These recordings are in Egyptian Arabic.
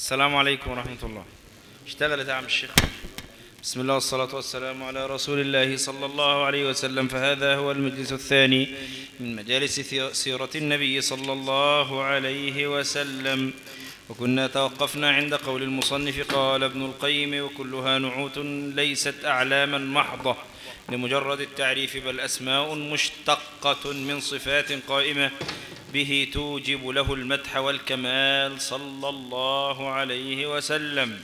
السلام عليكم ورحمة الله اشتغلت يا عم الشيخ بسم الله والصلاة والسلام على رسول الله صلى الله عليه وسلم فهذا هو المجلس الثاني من مجالس سيرة النبي صلى الله عليه وسلم وكنا توقفنا عند قول المصنف قال ابن القيم وكلها نعوت ليست أعلاما محضة لمجرد التعريف بل أسماء مشتقة من صفات قائمة به توجب له المدح والكمال صلى الله عليه وسلم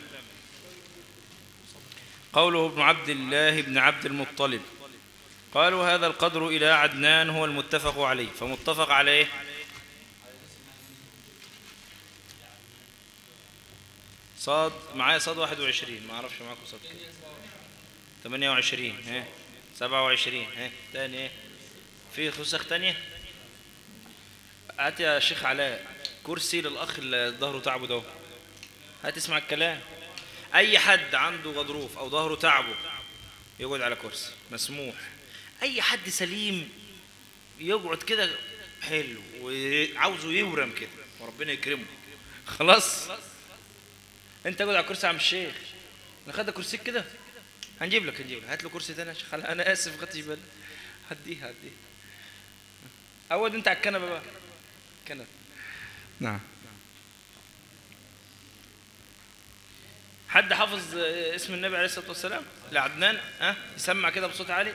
قوله ابن عبد الله بن عبد المطلب قالوا هذا القدر إلى عدنان هو المتفق عليه فمتفق عليه صاد معايا صاد 21 ما اعرفش معاكم صاد كام 28 ها 27 ها تاني ايه في خسخ تانية هات يا شيخ علاء كرسي للاخ اللي ظهره تعبه ده هات اسمع الكلام اي حد عنده غضروف او ظهره تعبه يقعد على كرسي مسموح اي حد سليم يقعد كده حلو وعاوزه يورم كده وربنا يكرمه خلاص انت اقعد على كرسي يا عم الشيخ ناخد كرسيك كده هنجيب لك هنجيب لك هات له كرسي تاني يا شيخ انا اسف ما خدتش بالي هديها هديها عود انت على الكنبه بقى كنبه نعم حد حافظ اسم النبي عليه الصلاه والسلام لعدنان ها يسمع كده بصوت عالي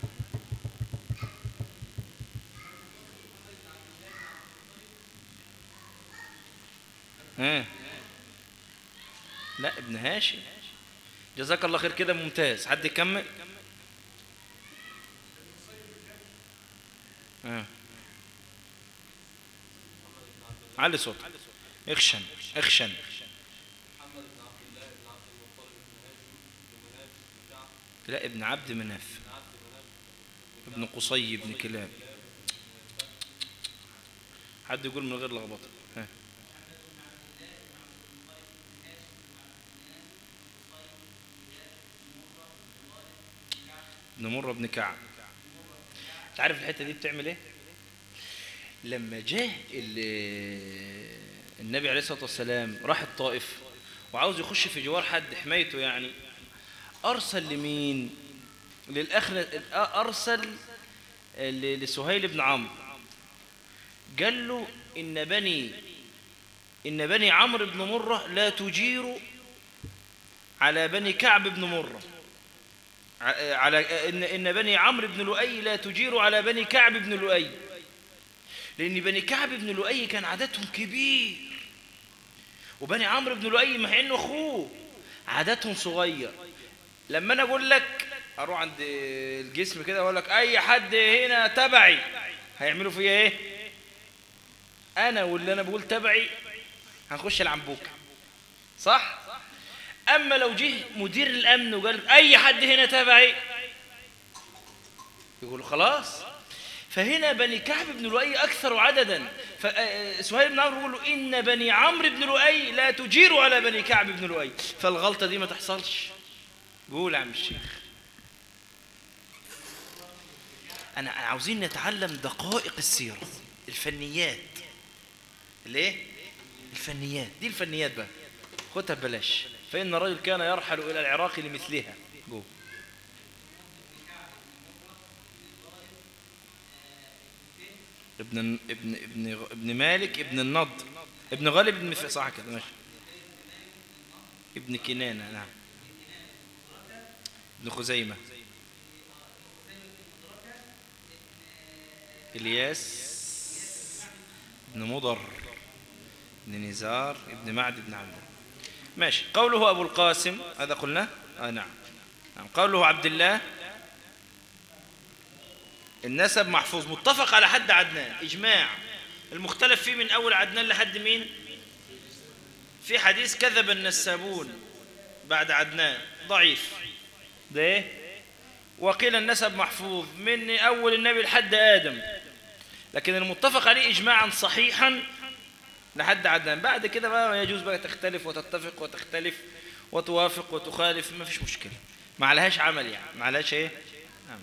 ها لا ابن هاشم جزاك الله خير كده ممتاز حد يكمل آه. علي صوت اخشن اخشن لا ابن عبد مناف ابن قصي ابن كلاب حد يقول من غير لخبطه ها ابن مرة بن كعب تعرف الحتة دي بتعمل ايه لما جه النبي عليه الصلاة والسلام راح الطائف وعاوز يخش في جوار حد حمايته يعني أرسل لمين للأخ أرسل لسهيل بن عمرو قال له إن بني إن بني عمرو بن مرة لا تجير على بني كعب بن مرة على إن, إن بني عمرو بن لؤي لا تجير على بني كعب بن لؤي لأن بني كعب بن لؤي كان عددهم كبير وبني عمرو بن لؤي مع إنه أخوه عددهم صغير لما أنا أقول لك أروح عند الجسم كده أقول لك أي حد هنا تبعي هيعملوا فيا إيه أنا واللي أنا بقول تبعي هنخش العنبوكة صح؟ أما لو جه مدير الأمن وقال أي حد هنا تبعي يقول خلاص فهنا بني كعب بن لؤي أكثر عددا فسهيل بن عمرو يقول له إن بني عمرو بن لؤي لا تجير على بني كعب بن لؤي فالغلطة دي ما تحصلش قول يا عم الشيخ أنا عاوزين نتعلم دقائق السيرة الفنيات ليه؟ الفنيات دي الفنيات بقى خدها ببلاش فإن الرجل كان يرحل إلى العراق لمثلها جو. ابن ابن ابن ابن مالك ابن النضر ابن غالب ابن صح كده ماشي ابن كنانة نعم ابن خزيمة الياس ابن مضر ابن نزار ابن معد ابن عمرو ماشي قوله أبو القاسم هذا قلنا آه نعم. نعم قوله عبد الله النسب محفوظ متفق على حد عدنان إجماع المختلف فيه من أول عدنان لحد مين في حديث كذب النسابون بعد عدنان ضعيف ده إيه؟ وقيل النسب محفوظ من أول النبي لحد آدم لكن المتفق عليه إجماعا صحيحا لحد عدنان بعد كده بقى يجوز بقى تختلف وتتفق وتختلف وتوافق وتخالف ما فيش مشكلة ما عليهاش عمل يعني ما عليهاش ايه عمل.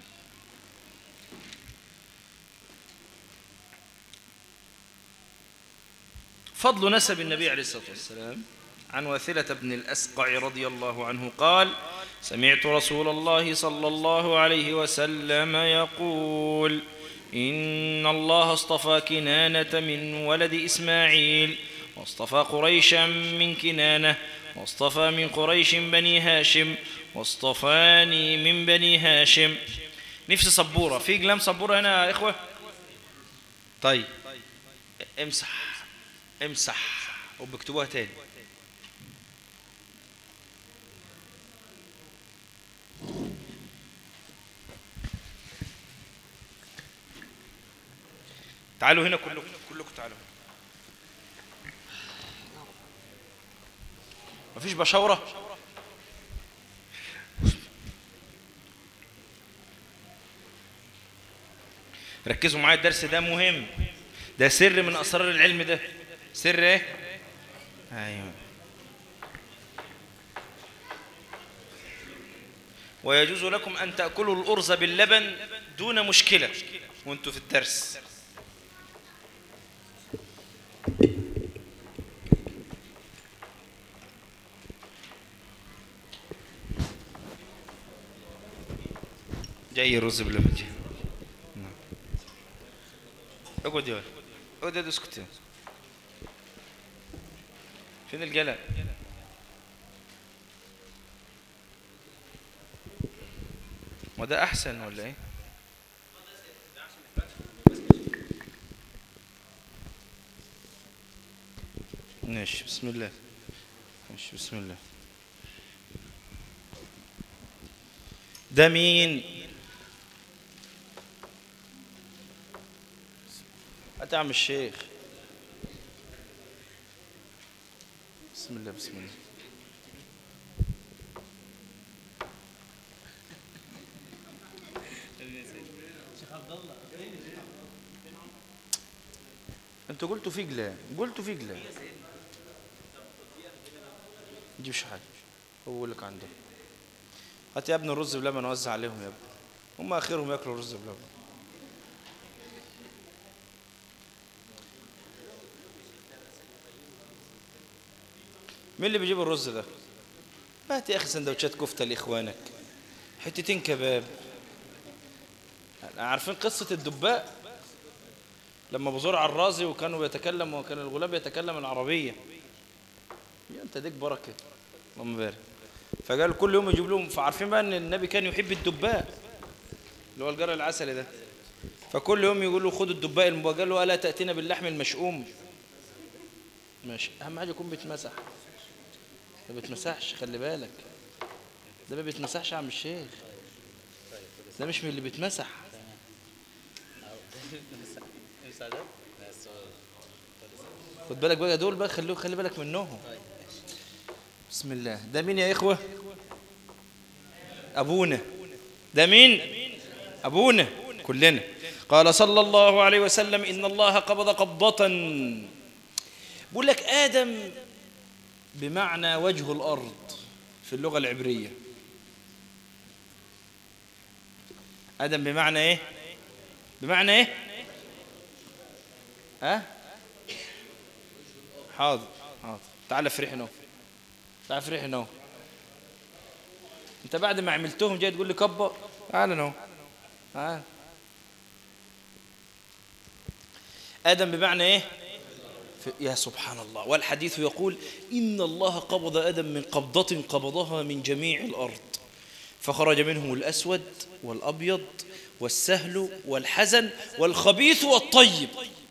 فضل نسب النبي عليه الصلاة والسلام عن واثلة بن الأسقع رضي الله عنه قال سمعت رسول الله صلى الله عليه وسلم يقول إن الله اصطفى كنانة من ولد إسماعيل واصطفى قريشا من كنانة واصطفى من قريش بني هاشم واصطفاني من بني هاشم نفس سبورة في قلم سبورة هنا يا إخوة طيب امسح امسح وبكتبوها تاني تعالوا هنا كلكم كلكم تعالوا مفيش بشاورة ركزوا معايا الدرس ده مهم ده سر من أسرار العلم ده سر ايه ايوه ويجوز لكم أن تأكلوا الأرز باللبن دون مشكلة وانتوا في الدرس جاي الرز باللبن جاي. نعم. اقعد يا ولد اقعد يا ولد اسكت فين القلم وده احسن ولا ايه ماشي بسم الله ماشي بسم الله ده مين هات يا عم الشيخ بسم الله بسم الله انتوا قلتوا في قلة قلتوا في قلة نجيبش حاجة هو يقول لك عنده هات يا ابني الرز بلبن وزع عليهم يا ابني هم اخرهم ياكلوا رز بلبن مين اللي بيجيب الرز ده هات يا اخي سندوتشات كفته لاخوانك حتتين كباب عارفين قصه الدباء لما بزور عرازي وكانوا بيتكلم وكان الغلام يتكلم العربيه يا انت ديك بركه اللهم بارك فقال كل يوم يجيب لهم فعارفين بقى ان النبي كان يحب الدباء اللي هو الجرى العسلي ده فكل يوم يقول له خد الدباء المبقى قال له الا تاتينا باللحم المشؤوم ماشي اهم حاجه يكون بيتمسح ما بيتمسحش خلي بالك ده ما بيتمسحش يا عم الشيخ ده مش من اللي بيتمسح خد بالك بقى دول بقى خلوه خلي بالك منهم بسم الله ده مين يا إخوة أبونا ده مين أبونا كلنا قال صلى الله عليه وسلم إن الله قبض قبضة بقول لك آدم بمعنى وجه الأرض في اللغة العبرية آدم بمعنى إيه بمعنى إيه ها حاضر حاضر تعال افرح هنا تعال افرح هنا انت بعد ما عملتهم جاي تقول لي كبر تعال هنا تعال آدم بمعنى إيه يا سبحان الله والحديث يقول إن الله قبض آدم من قبضة قبضها من جميع الأرض فخرج منهم الأسود والأبيض والسهل والحزن والخبيث والطيب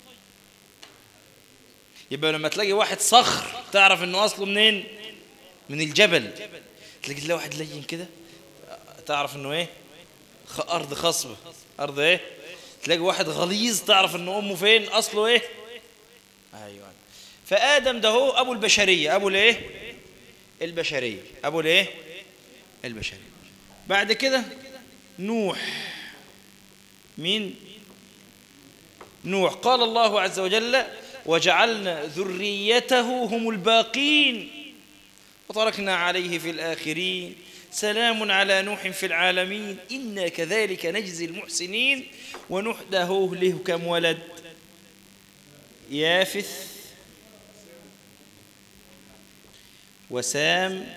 يبقى لما تلاقي واحد صخر تعرف انه اصله منين من الجبل تلاقي تلاقي واحد لين كده تعرف انه ايه ارض خصبه ارض ايه تلاقي واحد غليظ تعرف انه امه فين اصله ايه ايوه فادم ده هو ابو البشريه ابو الايه البشريه ابو الايه البشريه بعد كده نوح مين نوح قال الله عز وجل وجعلنا ذريته هم الباقين وتركنا عليه في الآخرين سلام على نوح في العالمين إنا كذلك نجزي المحسنين ونوح ده هو له كم ولد يافث وسام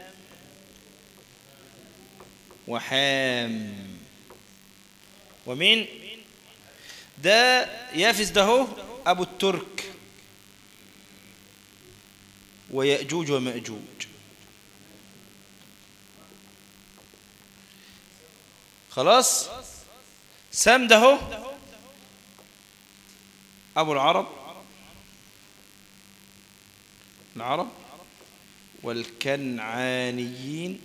وحام ومين ده يافس ده هو أبو الترك ويأجوج ومأجوج خلاص سام ده هو أبو العرب العرب والكنعانيين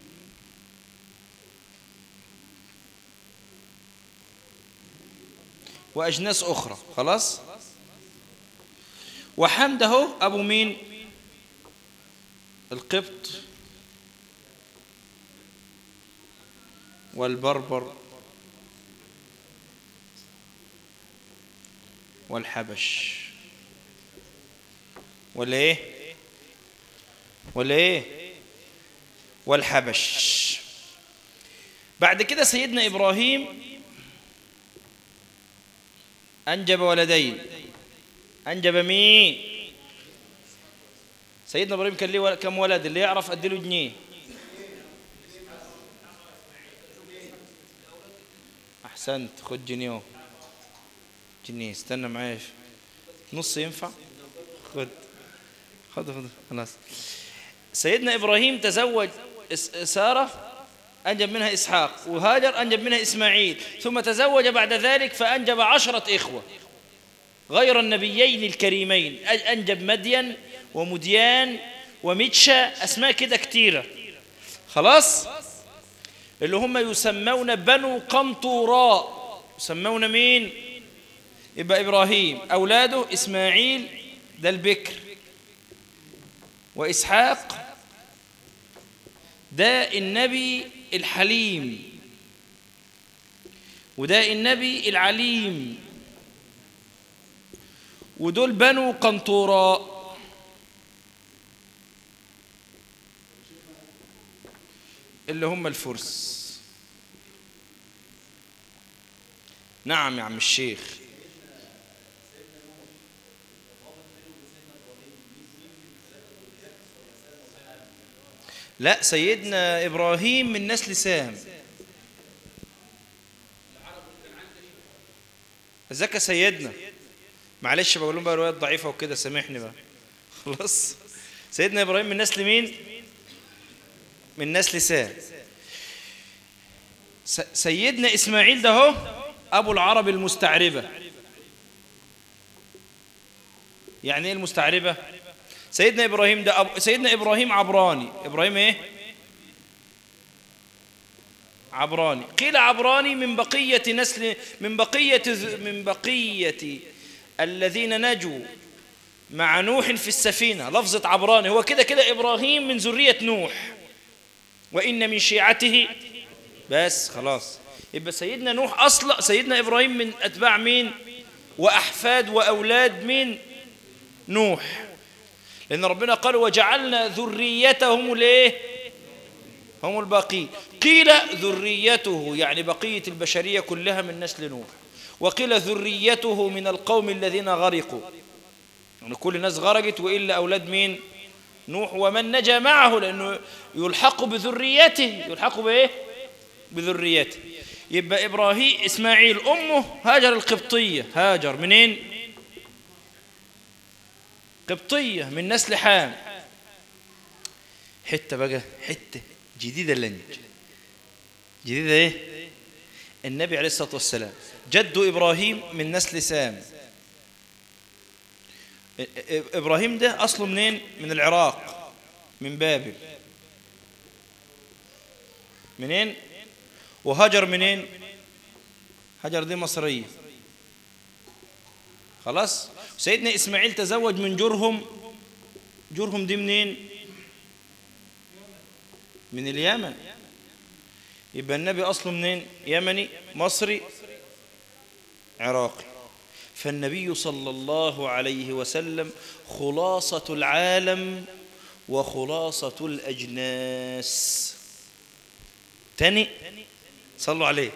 وأجناس أخرى خلاص وحمد اهو أبو مين القبط والبربر والحبش ولا ايه ولا ايه والحبش بعد كده سيدنا ابراهيم انجب ولدين انجب مين سيدنا ابراهيم كان ليه كم ولد اللي يعرف اديله جنيه احسنت خد جنيه جنيه استنى معايا نص ينفع خد خد خد خلاص سيدنا ابراهيم تزوج ساره انجب منها اسحاق وهاجر انجب منها اسماعيل ثم تزوج بعد ذلك فانجب عشره اخوه غير النبيين الكريمين انجب مدين ومديان ومدشا اسماء كده كتيره خلاص اللي هم يسمون بنو قنطوراء يسمون مين يبقى إبراهيم أولاده إسماعيل ده البكر وإسحاق ده النبي الحليم وده النبي العليم ودول بنو قنطوراء اللي هم الفرس نعم يا عم الشيخ لا سيدنا إبراهيم من نسل سام ازيك يا سيدنا معلش بقول لهم بقى روايات ضعيفة وكده سامحني بقى خلاص سيدنا إبراهيم من نسل مين من نسل سام سيدنا إسماعيل ده هو أبو العرب المستعربة يعني إيه المستعربة سيدنا إبراهيم ده أبو سيدنا إبراهيم عبراني إبراهيم إيه عبراني قيل عبراني من بقية نسل من بقية من بقية الذين نجوا مع نوح في السفينة لفظة عبراني هو كده كده إبراهيم من ذرية نوح وإن من شيعته بس خلاص يبقى سيدنا نوح أصلا سيدنا إبراهيم من أتباع مين وأحفاد وأولاد مين نوح لأن ربنا قال وجعلنا ذريتهم ليه هم الباقين قيل ذريته يعني بقية البشرية كلها من نسل نوح وقيل ذريته من القوم الذين غرقوا يعني كل الناس غرقت وإلا أولاد مين نوح ومن نجا معه لأنه يلحق بذريته يلحق بإيه بذريته يبقى إبراهيم إسماعيل أمه هاجر القبطية هاجر منين قبطية من نسل حام حتة بقى حتة جديدة لنج جديدة ايه النبي عليه الصلاة والسلام جد إبراهيم من نسل سام إبراهيم ده أصله منين من العراق من بابل منين وهجر منين هجر دي مصرية خلاص سيدنا إسماعيل تزوج من جرهم جرهم دي منين من اليمن يبقى النبي أصله منين يمني مصري عراقي فالنبي صلى الله عليه وسلم خلاصة العالم وخلاصة الأجناس تاني صلوا عليه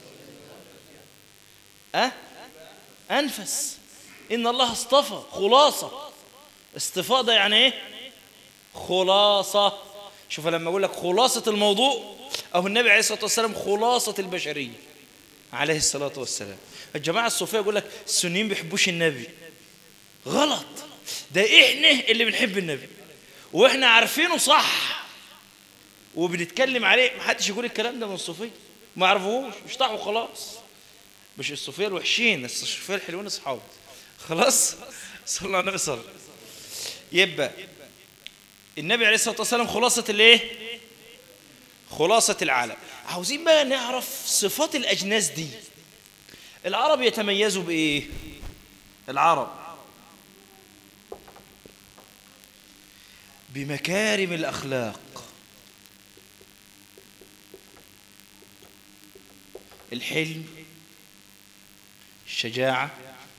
أه أنفس إن الله اصطفى خلاصة استفاء ده يعني إيه خلاصة شوف لما اقول لك خلاصه الموضوع اهو النبي عليه الصلاه والسلام خلاصه البشريه عليه الصلاه والسلام الجماعه الصوفيه يقول لك السنيين بيحبوش النبي غلط ده احنا اللي بنحب النبي واحنا عارفينه صح وبنتكلم عليه ما حدش يقول الكلام ده من الصوفيه ما عرفوهوش مش طاعوا خلاص مش الصوفيه الوحشين بس الصوفيه الحلوين اصحابه خلاص صلى الله عليه النبي صلى يبقى النبي عليه الصلاه والسلام خلاصه الايه خلاصه العالم عاوزين بقى نعرف صفات الاجناس دي العرب يتميزوا بايه العرب بمكارم الاخلاق الحلم الشجاعة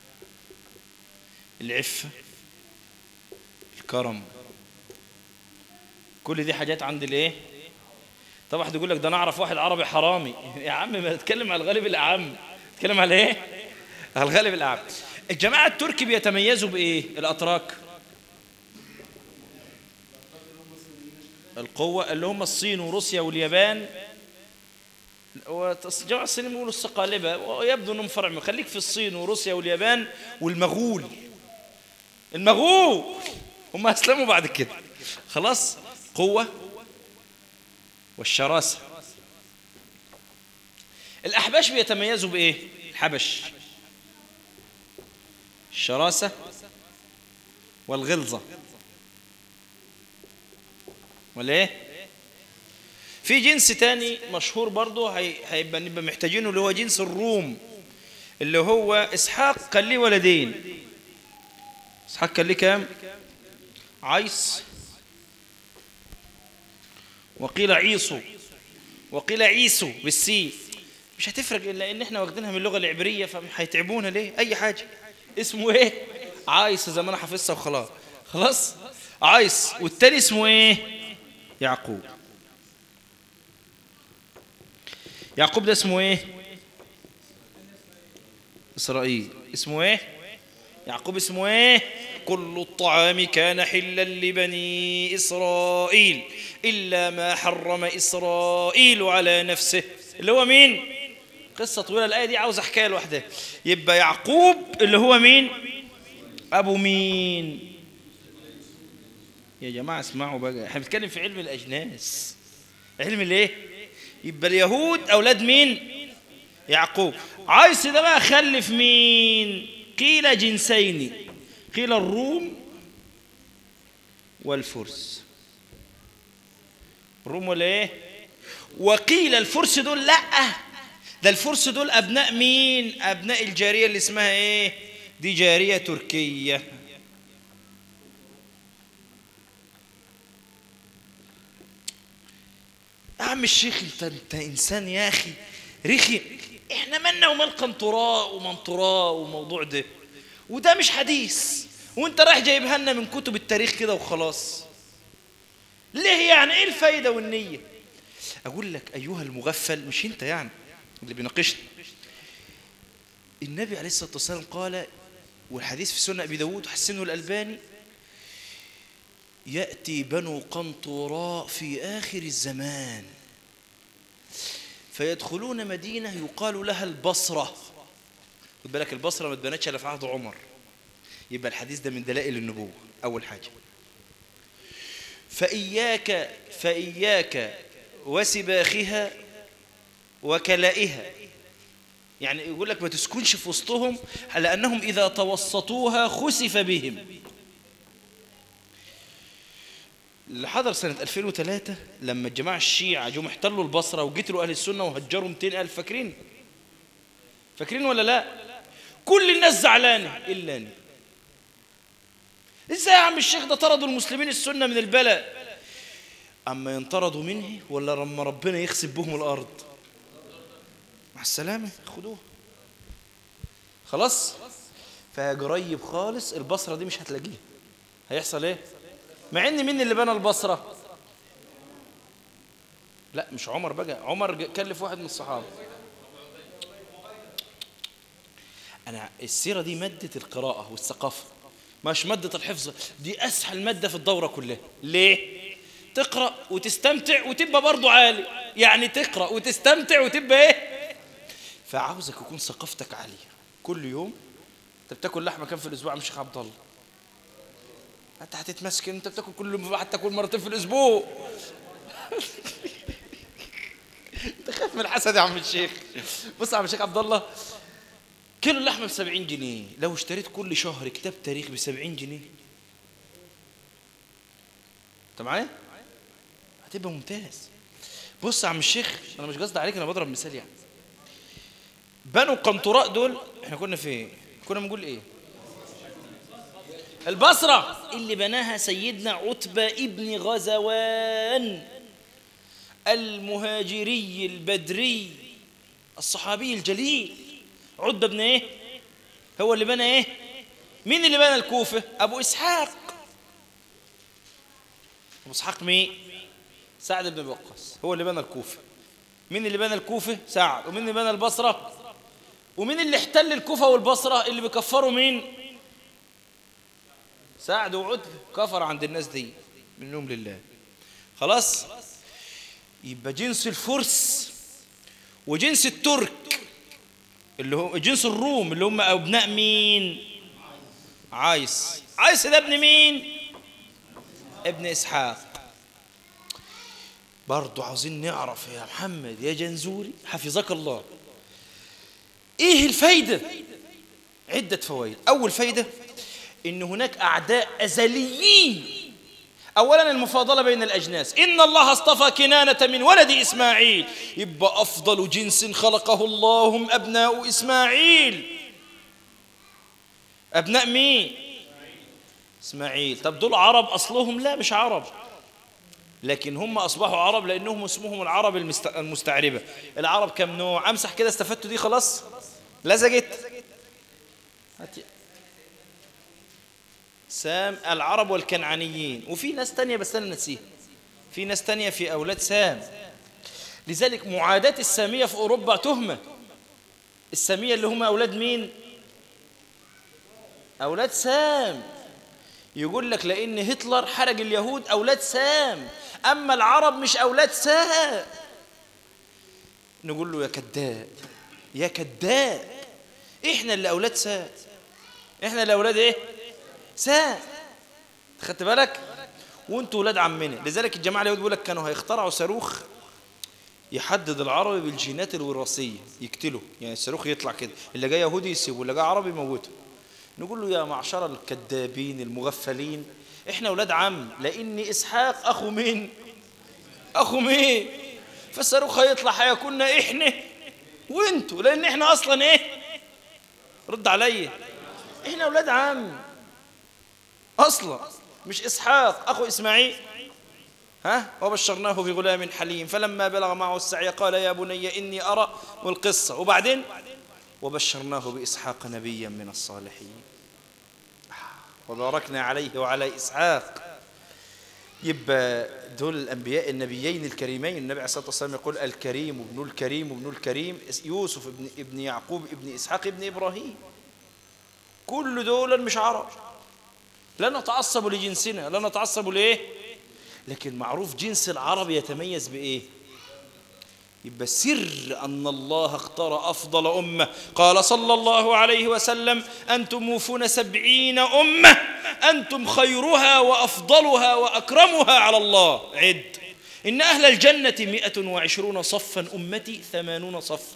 العفة الكرم كل دي حاجات عند الايه طب واحد يقول لك ده انا اعرف واحد عربي حرامي يا عم ما تتكلم على الغالب الاعم تتكلم على ايه على الغالب الاعم الجماعه التركي بيتميزوا بايه الاتراك القوه اللي هم الصين وروسيا واليابان وجماعة الصين بيقولوا الصقالبة ويبدو انهم فرع من خليك في الصين وروسيا واليابان والمغول المغول هم اسلموا بعد كده خلاص قوة والشراسة الأحباش بيتميزوا بإيه؟ الحبش الشراسة والغلظة ولا إيه؟ في جنس تاني مشهور برضه هي- هيبقى نبقى محتاجينه اللي هو جنس الروم اللي هو إسحاق كان ليه ولدين إسحاق كان ليه كام؟ عيس وقيل عيسو وقيل عيسو بالسين مش هتفرق الا ان احنا واخدينها من اللغه العبريه فهيتعبونا ليه اي حاجه اسمه ايه عايس زي ما انا حافظها وخلاص خلاص عايس والتاني اسمه ايه يعقوب يعقوب ده اسمه ايه اسرائيل اسمه ايه يعقوب اسمه ايه كل الطعام كان حلا لبني اسرائيل الا ما حرم اسرائيل على نفسه اللي هو مين قصه طويله الايه دي عاوز حكايه لوحدها يبقى يعقوب اللي هو مين ابو مين يا جماعه اسمعوا بقى احنا بنتكلم في علم الاجناس علم الايه يبقى اليهود اولاد مين يعقوب عايز ده بقى خلف مين قيل جنسين قيل الروم والفرس الروم ولا ايه وقيل الفرس دول لا ده الفرس دول ابناء مين ابناء الجاريه اللي اسمها ايه دي جاريه تركيه يا عم الشيخ انت انت انسان يا اخي رخي احنا مالنا ومال قنطراء ومنطراء وموضوع ده وده مش حديث وانت رايح جايبها لنا من كتب التاريخ كده وخلاص ليه يعني ايه الفايده والنيه اقول لك ايها المغفل مش انت يعني اللي بيناقشني النبي عليه الصلاه والسلام قال والحديث في سنه ابي داود وحسنه الالباني يأتي بنو قنطراء في آخر الزمان فيدخلون مدينة يقال لها البصرة خد بالك البصرة ما اتبنتش إلا في عهد عمر يبقى الحديث ده من دلائل النبوة أول حاجة فإياك فإياك وسباخها وكلائها يعني يقول لك ما تسكنش في وسطهم لأنهم إذا توسطوها خسف بهم اللي حضر سنة 2003 لما الجماعة الشيعة جم احتلوا البصرة وقتلوا أهل السنة وهجروا 200 ألف فاكرين فاكرين ولا لا كل الناس زعلانة إلا أنا إزاي يا عم الشيخ ده طردوا المسلمين السنة من البلد أما ينطردوا منه ولا لما ربنا يخسف بهم الأرض مع السلامة خدوها خلاص فقريب خالص البصرة دي مش هتلاقيها هيحصل ايه مع ان مين اللي بنى البصرة لا مش عمر بقى عمر ج- كلف واحد من الصحابة انا السيرة دي مادة القراءة والثقافة مش مادة الحفظ دي اسهل مادة في الدورة كلها ليه تقرأ وتستمتع وتبقى برضو عالي يعني تقرأ وتستمتع وتبقى ايه فعاوزك يكون ثقافتك عالية كل يوم انت بتاكل لحمة كم في الاسبوع مش عبد الله انت هتتمسكن انت بتاكل كل يوم حتى كل مرتين في الاسبوع تخاف من الحسد يا عم الشيخ بص يا عم الشيخ عبد الله كيلو اللحمه ب 70 جنيه لو اشتريت كل شهر كتاب تاريخ ب 70 جنيه انت معايا هتبقى ممتاز بص يا عم الشيخ انا مش قصدي عليك انا بضرب مثال يعني بنو قنطراء دول احنا كنا فين كنا بنقول ايه البصرة اللي بناها سيدنا عتبة ابن غزوان المهاجري البدري الصحابي الجليل عتبة ابن ايه هو اللي بنى ايه مين اللي بنى الكوفة ابو اسحاق ابو اسحاق مين سعد بن وقاص هو اللي بنى الكوفة مين اللي بنى الكوفة سعد ومين اللي بنى البصرة ومين اللي احتل الكوفة والبصرة اللي بيكفروا مين سعد وعتبة كفر عند الناس دي منهم لله خلاص يبقى جنس الفرس وجنس الترك اللي هو جنس الروم اللي هم ابناء مين عايس عايس ده ابن مين ابن اسحاق برضو عاوزين نعرف يا محمد يا جنزوري حفظك الله ايه الفايدة عدة فوائد اول فايدة ان هناك اعداء ازليين اولا المفاضله بين الاجناس ان الله اصطفى كنانه من ولد اسماعيل يبقى افضل جنس خلقه الله هم ابناء اسماعيل ابناء مين اسماعيل طب دول عرب اصلهم لا مش عرب لكن هم اصبحوا عرب لانهم اسمهم العرب المستعربه العرب كم نوع امسح كده استفدتوا دي خلاص لزجت سام العرب والكنعانيين وفي ناس تانية بس أنا نسيها في ناس تانية في أولاد سام لذلك معاداة السامية في أوروبا تهمة السامية اللي هم أولاد مين أولاد سام يقول لك لأن هتلر حرج اليهود أولاد سام أما العرب مش أولاد سام نقول له يا كذاب يا كذاب إحنا اللي أولاد سام إحنا اللي أولاد إيه ساء خدت بالك وانتوا ولاد عمنا لذلك الجماعه اليهود بيقول لك كانوا هيخترعوا صاروخ يحدد العربي بالجينات الوراثيه يقتله يعني الصاروخ يطلع كده اللي جاي يهودي يسيبه واللي جاي عربي يموته نقول له يا معشر الكذابين المغفلين احنا ولاد عم لان اسحاق اخو مين اخو مين فالصاروخ هيطلع هيكوننا احنا وانتوا لان احنا اصلا ايه رد عليا احنا ولاد عم أصلا مش إسحاق أخو إسماعيل ها وبشرناه بغلام حليم فلما بلغ معه السعي قال يا بني إني أرى والقصة وبعدين وبشرناه بإسحاق نبيا من الصالحين وباركنا عليه وعلى إسحاق يبقى دول الأنبياء النبيين الكريمين النبي عليه الصلاة والسلام يقول الكريم ابن الكريم ابن الكريم يوسف ابن, ابن يعقوب ابن إسحاق ابن إبراهيم كل دول مش عرب لا نتعصب لجنسنا لا نتعصب لإيه لكن معروف جنس العرب يتميز بإيه يبقى سر أن الله اختار أفضل أمة قال صلى الله عليه وسلم أنتم موفون سبعين أمة أنتم خيرها وأفضلها وأكرمها على الله عد إن أهل الجنة مئة وعشرون صفا أمتي ثمانون صفا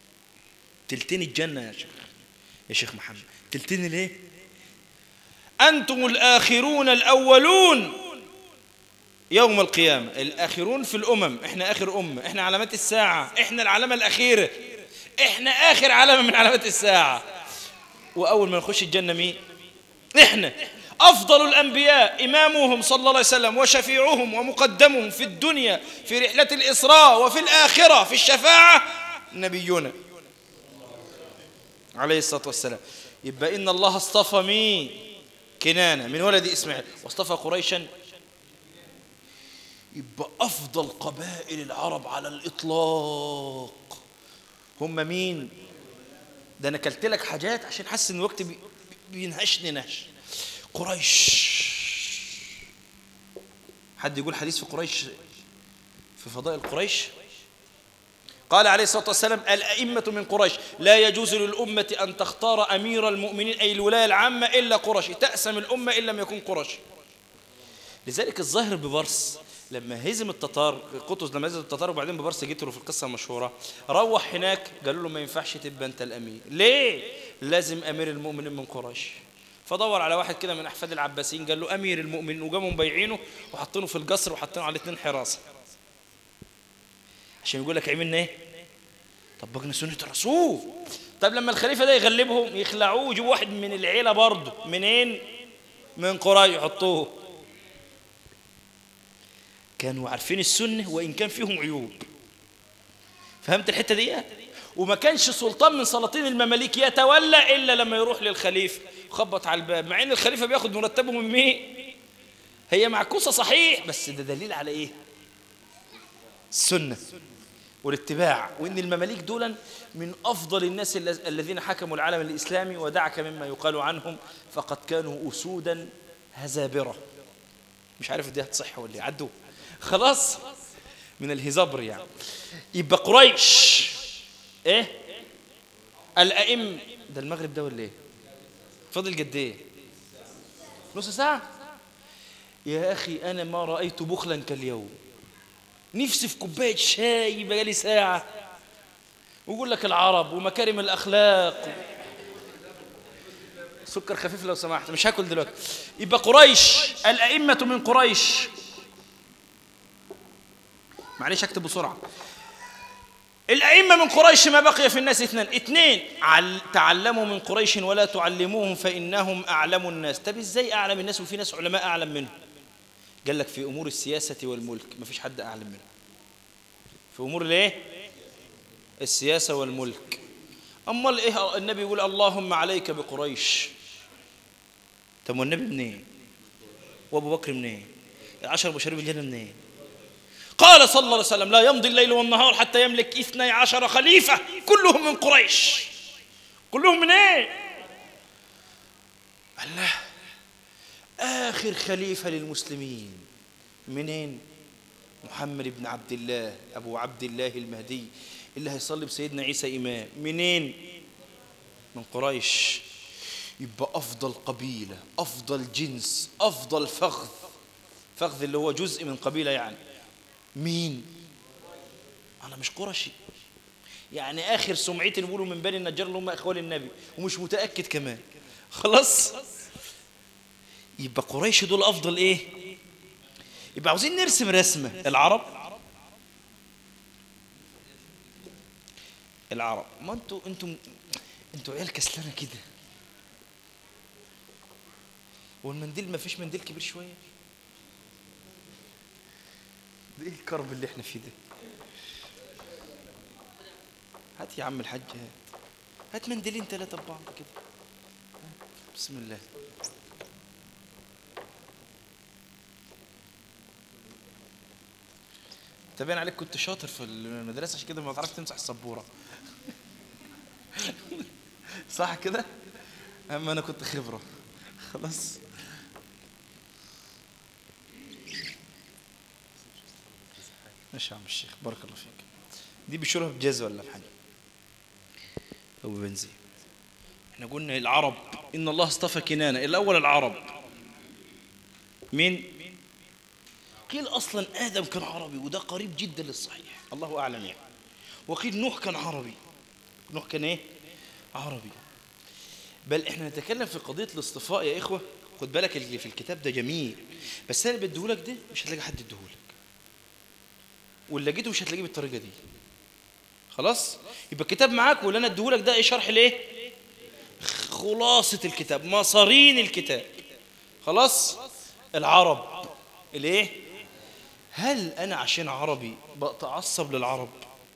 تلتين الجنة يا شيخ يا شيخ محمد تلتين ليه أنتم الآخرون الأولون يوم القيامة الآخرون في الأمم إحنا آخر أمة إحنا علامات الساعة إحنا العلامة الأخيرة إحنا آخر علامة من علامات الساعة وأول ما نخش الجنة مين إحنا أفضل الأنبياء إمامهم صلى الله عليه وسلم وشفيعهم ومقدمهم في الدنيا في رحلة الإسراء وفي الآخرة في الشفاعة نبينا عليه الصلاة والسلام يبقى إن الله اصطفى مين كنانة من ولد إسماعيل واصطفى قريشا يبقى أفضل قبائل العرب على الإطلاق هم مين ده أنا كلت لك حاجات عشان حاسس إن الوقت بينهشني نهش قريش حد يقول حديث في قريش في فضائل قريش قال عليه الصلاة والسلام الأئمة من قريش لا يجوز للأمة أن تختار أمير المؤمنين أي الولاية العامة إلا قريش تأسم الأمة إن لم يكن قريش لذلك الظاهر ببرس لما هزم التتار قطز لما هزم التتار وبعدين ببرس جيت له في القصة المشهورة روح هناك قالوا له ما ينفعش تبقى أنت الأمير ليه؟ لازم أمير المؤمنين من قريش فدور على واحد كده من أحفاد العباسيين قال له أمير المؤمنين وقاموا مبيعينه وحاطينه في القصر وحاطينه على اثنين حراسة عشان يقول لك عملنا ايه طبقنا سنة الرسول طب لما الخليفة ده يغلبهم يخلعوه ويجيبوا واحد من العيلة برضه منين من قريش يحطوه كانوا عارفين السنة وإن كان فيهم عيوب فهمت الحتة دي وما كانش سلطان من سلاطين المماليك يتولى إلا لما يروح للخليفة خبط على الباب مع إن الخليفة بياخد مرتبه من مين هي معكوسة صحيح بس ده دليل على إيه السنة والاتباع وإن المماليك دولا من أفضل الناس الذ- الذين حكموا العالم الإسلامي ودعك مما يقال عنهم فقد كانوا أسودا هزابرة مش عارف دي هتصح ولا إيه. عدوا خلاص من الهزابر يعني يبقى قريش ايه الأئم ده المغرب ده ولا ايه فاضل قد ايه نص ساعة يا أخي أنا ما رأيت بخلا كاليوم نفسي في كوباية شاي بقالي ساعة ويقول لك العرب ومكارم الأخلاق سكر خفيف لو سمحت مش هاكل دلوقتي يبقى قريش الأئمة من قريش معلش اكتب بسرعة الأئمة من قريش ما بقي في الناس اثنين اثنين عل... تعلموا من قريش ولا تعلموهم فإنهم أعلم الناس طب ازاي أعلم الناس وفي ناس علماء أعلم منهم قال لك في أمور السياسة والملك ما فيش حد أعلم منه في أمور الايه السياسة والملك أما إيه النبي يقول اللهم عليك بقريش طب والنبي منين وأبو بكر منين العشر مبشرين بالجنة منين قال صلى الله عليه وسلم لا يمضي الليل والنهار حتى يملك اثني عشر خليفة كلهم من قريش كلهم من ايه الله آخر خليفة للمسلمين منين محمد بن عبد الله أبو عبد الله المهدي اللي هيصلي بسيدنا عيسى إمام منين من قريش يبقى أفضل قبيلة أفضل جنس أفضل فخذ فخذ اللي هو جزء من قبيلة يعني مين أنا مش قرشي يعني آخر سمعتي بيقولوا من بني النجار اللي هم إخوان النبي ومش متأكد كمان خلاص يبقى قريش دول أفضل إيه يبقى عاوزين نرسم رسمة العرب العرب ما انتوا انتوا انتوا عيال كسلانه كده والمنديل ما فيش منديل كبير شويه ده ايه الكرب اللي احنا فيه ده هات يا عم الحاج هات هات منديلين ثلاثه ببعض كده بسم الله تبين عليك كنت شاطر في المدرسه عشان كده ما تعرفش تمسح السبوره صح كده اما انا كنت خبره خلاص ماشي يا عم الشيخ بارك الله فيك دي بيشربها بجاز ولا بحاجه او بنزين احنا قلنا العرب ان الله اصطفى كنانه الاول العرب مين قيل اصلا ادم كان عربي وده قريب جدا للصحيح الله اعلم يعني وقيل نوح كان عربي نوح كان ايه عربي بل احنا نتكلم في قضيه الاصطفاء يا اخوه خد بالك اللي في الكتاب ده جميل بس انا اللي بديهولك ده مش هتلاقي حد يديهولك واللي لقيته مش هتلاقيه بالطريقه دي خلاص يبقى الكتاب معاك واللي انا اديهولك ده ايه شرح ليه خلاصه الكتاب مصارين الكتاب خلاص العرب الايه هل انا عشان عربي بتعصب للعرب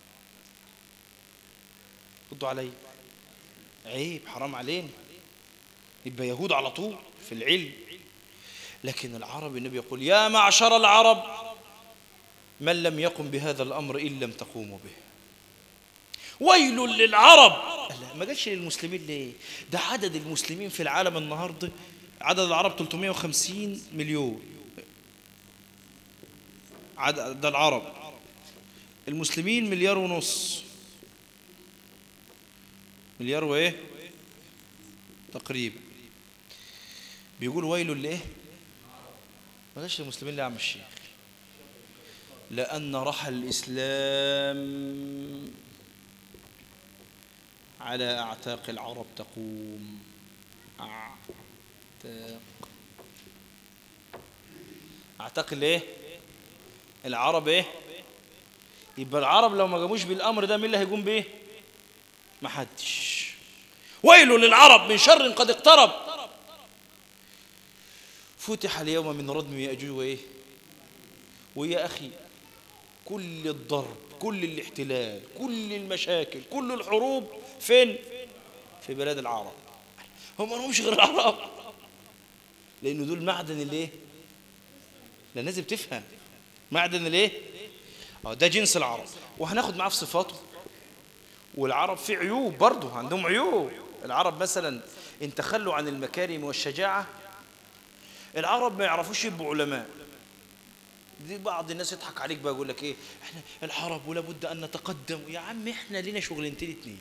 ردوا علي عيب حرام علينا يبقى يهود على طول في العلم لكن العرب النبي يقول يا معشر العرب من لم يقم بهذا الأمر إن لم تقوموا به ويل للعرب لا ما قالش للمسلمين ليه ده عدد المسلمين في العالم النهارده عدد العرب 350 مليون عد- ده العرب المسلمين مليار ونص مليار وايه تقريبا بيقول ويل لايه بلاش المسلمين ليه يا عم الشيخ لأن رحل الإسلام على أعتاق العرب تقوم أعتاق أعتاق الإيه؟ العرب إيه؟ يبقى العرب لو ما قاموش بالأمر ده مين اللي هيقوم بيه؟ محدش ويل للعرب من شر قد اقترب فتح اليوم من ردم يأجوج وإيه؟ ويا أخي كل الضرب كل الاحتلال كل المشاكل كل الحروب فين في بلاد العرب هم ما لهمش غير العرب لأنه دول معدن الايه لا لازم تفهم معدن الايه اه ده جنس العرب وهناخد معاه في صفاته والعرب في عيوب برضه عندهم عيوب العرب مثلا ان تخلوا عن المكارم والشجاعة العرب ما يعرفوش يبقوا علماء دي بعض الناس يضحك عليك بقى يقول لك ايه احنا العرب ولا بد ان نتقدم يا عم احنا لينا شغلانتين اتنين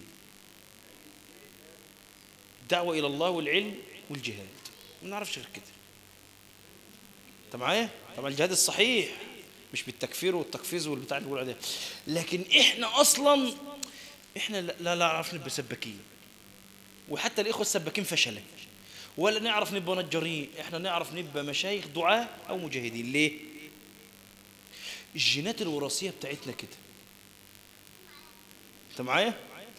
الدعوه الى الله والعلم والجهاد ما نعرفش غير كده انت معايا طبعا الجهاد الصحيح مش بالتكفير والتقفيز والبتاع اللي بيقولوا عليه لكن احنا اصلا احنا لا لا نعرف نبقى سباكين وحتى الاخوه السباكين فشلوا ولا نعرف نبقى نجارين احنا نعرف نبقى مشايخ دعاة او مجاهدين ليه الجينات الوراثيه بتاعتنا كده انت معايا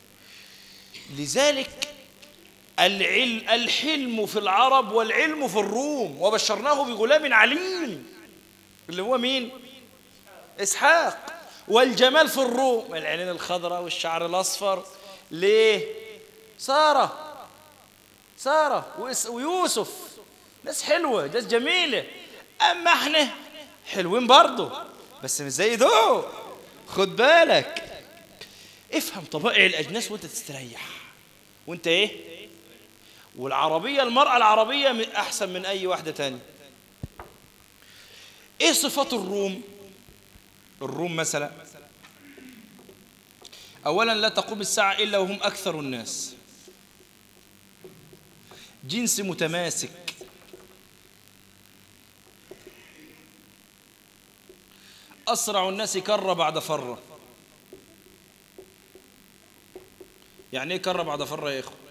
لذلك العلم الحلم في العرب والعلم في الروم وبشرناه بغلام عليم اللي هو مين اسحاق والجمال في الروم العينين الخضراء والشعر الاصفر ليه ساره ساره وإس- ويوسف ناس حلوه ناس جميله اما احنا حلوين برضه بس مش زي دول خد بالك افهم طبائع الاجناس وانت تستريح وانت ايه والعربيه المراه العربيه من- احسن من اي واحده تانية ايه صفات الروم الروم مثلا اولا لا تقوم الساعه الا وهم اكثر الناس جنس متماسك أسرع الناس كرة بعد فرة يعني إيه كرة بعد فرة يا إخوة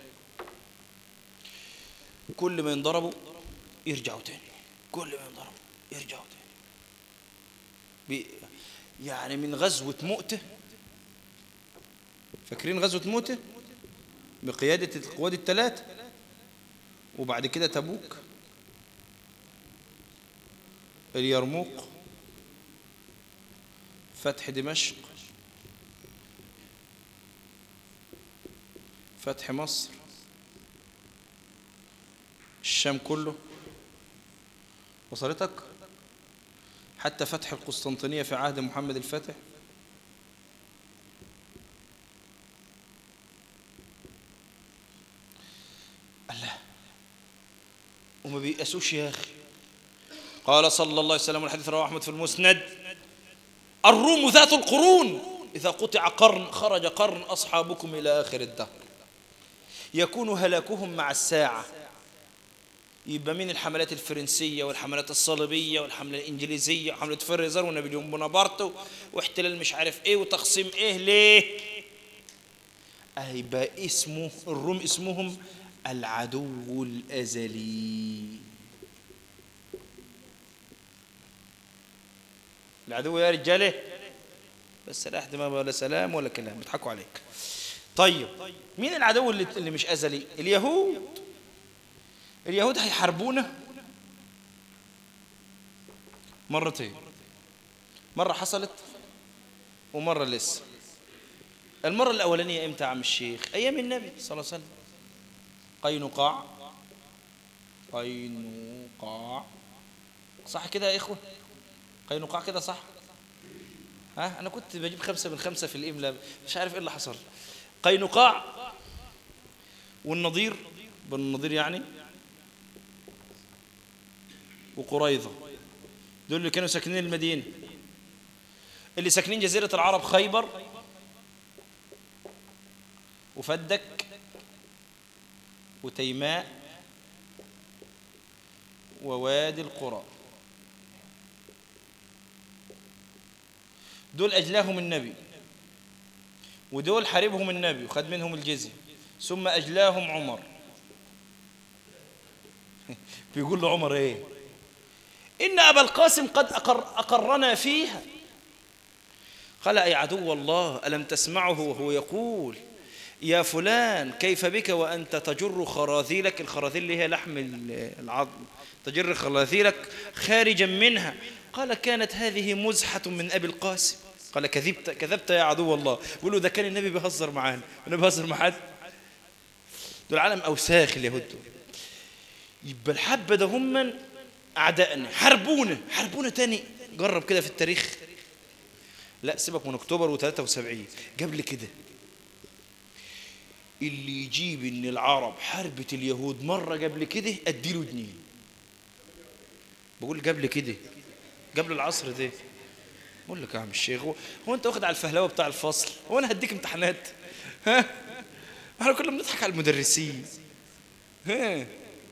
كل ما ينضربوا يرجعوا تاني كل ما ينضربوا يرجعوا تاني بي يعني من غزوة مؤتة فاكرين غزوة مؤتة بقيادة القواد الثلاثة وبعد كده تبوك اليرموك فتح دمشق فتح مصر الشام كله وصلتك حتى فتح القسطنطينية في عهد محمد الفاتح الله وما بيأسوش يا أخي قال صلى الله عليه وسلم والحديث رواه أحمد في المسند الروم ذات القرون إذا قطع قرن خرج قرن أصحابكم إلى آخر الدهر يكون هلاكهم مع الساعة يبقى من الحملات الفرنسية والحملات الصليبية والحملة الإنجليزية وحملة فريزر ونابليون بونابرت واحتلال مش عارف إيه وتقسيم إيه ليه هيبقى اسمه الروم اسمهم العدو الأزلي العدو يا رجاله بس لا احتمال ولا سلام ولا كلام بيضحكوا عليك طيب مين العدو اللي, اللي مش أزلي اليهود اليهود هيحاربونا مرتين مرة حصلت ومرة لسه المرة الأولانية إمتى يا عم الشيخ أيام النبي صلى الله عليه وسلم قينقاع قينقاع صح كده يا إخوة قينقاع كده صح ها أنا كنت بجيب خمسة من خمسة في الإملاء مش عارف إيه اللي حصل قينقاع والنضير بن النضير يعني وقريظة دول اللي كانوا ساكنين المدينة اللي ساكنين جزيرة العرب خيبر وفدك وتيماء ووادي القرى دول أجلاهم النبي ودول حاربهم النبي وخد منهم الجزية ثم أجلاهم عمر بيقول له عمر ايه إن أبا القاسم قد أقر أقرنا فيها قال أي عدو الله ألم تسمعه وهو يقول يا فلان كيف بك وأنت تجر خراذيلك الخراذيل اللي هي لحم العظم تجر خراذيلك خارجا منها قال كانت هذه مزحة من أبي القاسم قال كذبت كذبت يا عدو الله بيقولوا ده كان النبي بيهزر معانا النبي بيهزر مع حد دول عالم أوساخ اليهود دول يبقى الحبة ده هم أعدائنا حربونا حربونا تاني جرب كده في التاريخ لا سيبك من أكتوبر و73 قبل كده اللي يجيب ان العرب حربت اليهود مرة قبل كده اديله جنيه بقول قبل كده قبل العصر ده بقول لك يا عم الشيخ هو, هو انت واخد على الفهلوه بتاع الفصل هو انا هديك امتحانات ها احنا كنا بنضحك على المدرسين ها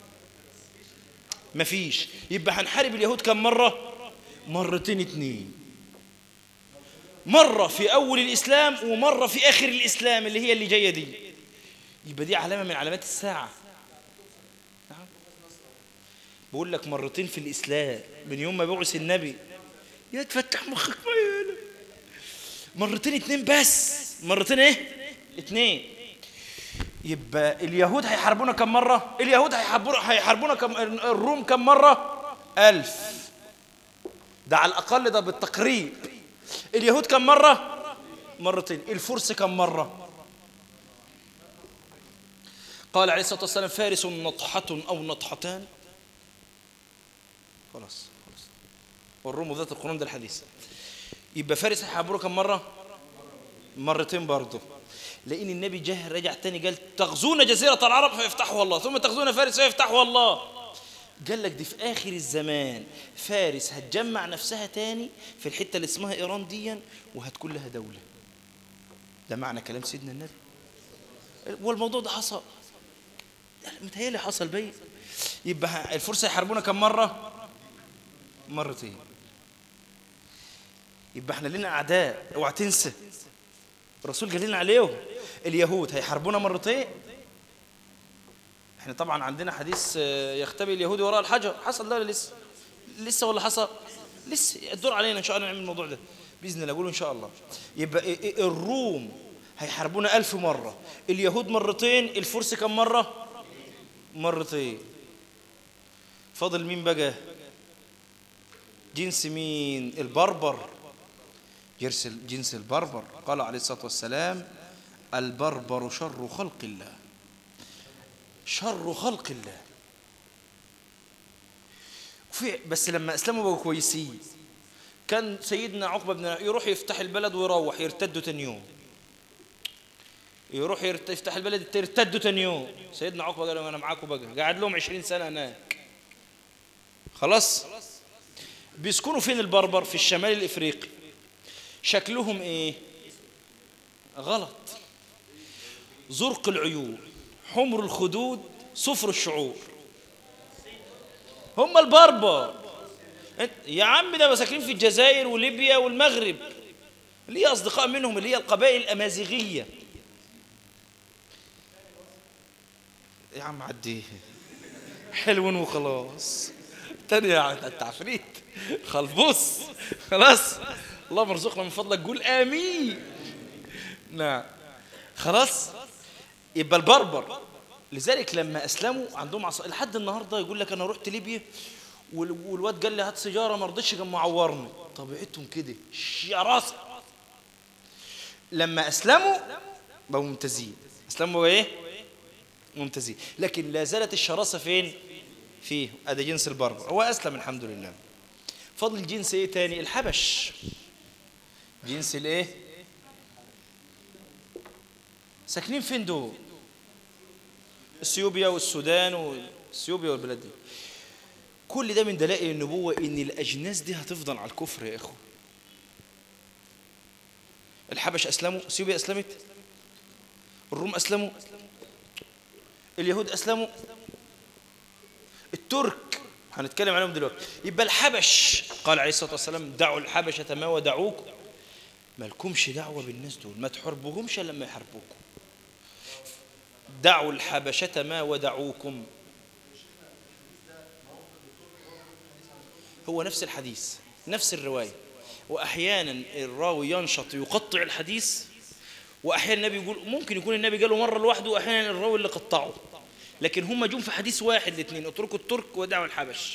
مفيش يبقى هنحارب اليهود كم مرة مرتين اتنين مرة في أول الإسلام ومرة في آخر الإسلام اللي هي اللي جاية دي يبقى دي علامة من علامات الساعة نعم. بقول لك مرتين في الإسلام من يوم ما بعث النبي يا تفتح مخك مرتين اتنين بس مرتين ايه اتنين يبقى اليهود هيحاربونا كم مرة اليهود هيحاربونا هيحاربونا كم الروم كم مرة ألف ده على الأقل ده بالتقريب اليهود كم مرة مرتين الفرس كم مرة قال عليه الصلاة والسلام فارس نطحة أو نطحتان خلاص خلاص والروم ذات القرون ده الحديث يبقى فارس هيحاربونا كم مرة مرتين برضه لأن النبي جه رجع تاني قال تغزون جزيرة العرب فيفتحها الله ثم تغزون فارس فيفتحها الله قال لك دي في آخر الزمان فارس هتجمع نفسها تاني في الحتة اللي اسمها إيران ديا وهتكون لها دولة ده معنى كلام سيدنا النبي والموضوع ده حصل متهيألي حصل بي يبقى الفرس يحاربونا كم مرة مرتين يبقى احنا لنا أعداء اوعى تنسى الرسول قال لنا عليهم اليهود هيحاربونا مرتين احنا طبعا عندنا حديث يختبي اليهود وراء الحجر حصل ده ولا لسه لسه ولا حصل لسه الدور علينا ان شاء الله نعمل الموضوع ده باذن الله اقول ان شاء الله يبقى الروم هيحاربونا ألف مرة اليهود مرتين الفرس كم مرة مرتين فاضل مين بقى جنس مين البربر جنس جنس البربر قال عليه الصلاة والسلام البربر شر خلق الله شر خلق الله وفي بس لما اسلموا بقوا كويسين كان سيدنا عقبه بن يروح يفتح البلد ويروح يرتدوا تاني يوم يروح يفتح البلد يرتدوا تاني يوم سيدنا عقبه قال لهم انا معاكم بقى قعد لهم 20 سنه هناك خلاص بيسكنوا فين البربر في الشمال الافريقي شكلهم ايه غلط زرق العيون حمر الخدود صفر الشعور هم البربر يا عم ده ساكنين في الجزائر وليبيا والمغرب اللي هي أصدقاء منهم اللي هي القبائل الأمازيغية يا عم عدي حلو وخلاص تاني يا التعفريت خلبص خلاص اللهم ارزقنا من فضلك قول آمين نعم خلاص يبقى البربر لذلك لما اسلموا عندهم عصا لحد النهارده يقول لك انا رحت ليبيا والواد قال لي هات سيجاره ما رضيتش كان معورني طبيعتهم كده شراسه لما اسلموا بقوا ممتازين اسلموا ايه ممتازين لكن لا زالت الشراسه فين فيه ادي جنس البربر هو اسلم الحمد لله فضل جنس ايه تاني الحبش جنس الايه ساكنين فين دول اثيوبيا والسودان واثيوبيا والبلاد دي كل ده من دلائل النبوة ان الاجناس دي هتفضل على الكفر يا اخو الحبش أسلموا اثيوبيا أسلمت الروم أسلموا اليهود أسلموا الترك هنتكلم عليهم دلوقتي يبقى الحبش قال عليه الصلاة والسلام دعوا الحبشة ما ودعوكم ما لكمش دعوة بالناس دول ما تحاربوهمش لما يحاربوكم دعوا الحبشة ما ودعوكم هو نفس الحديث نفس الرواية وأحيانا الراوي ينشط يقطع الحديث وأحيانا النبي يقول ممكن يكون النبي قاله مرة لوحده وأحيانا الراوي اللي قطعه لكن هم جم في حديث واحد الاثنين اتركوا الترك ودعوا الحبش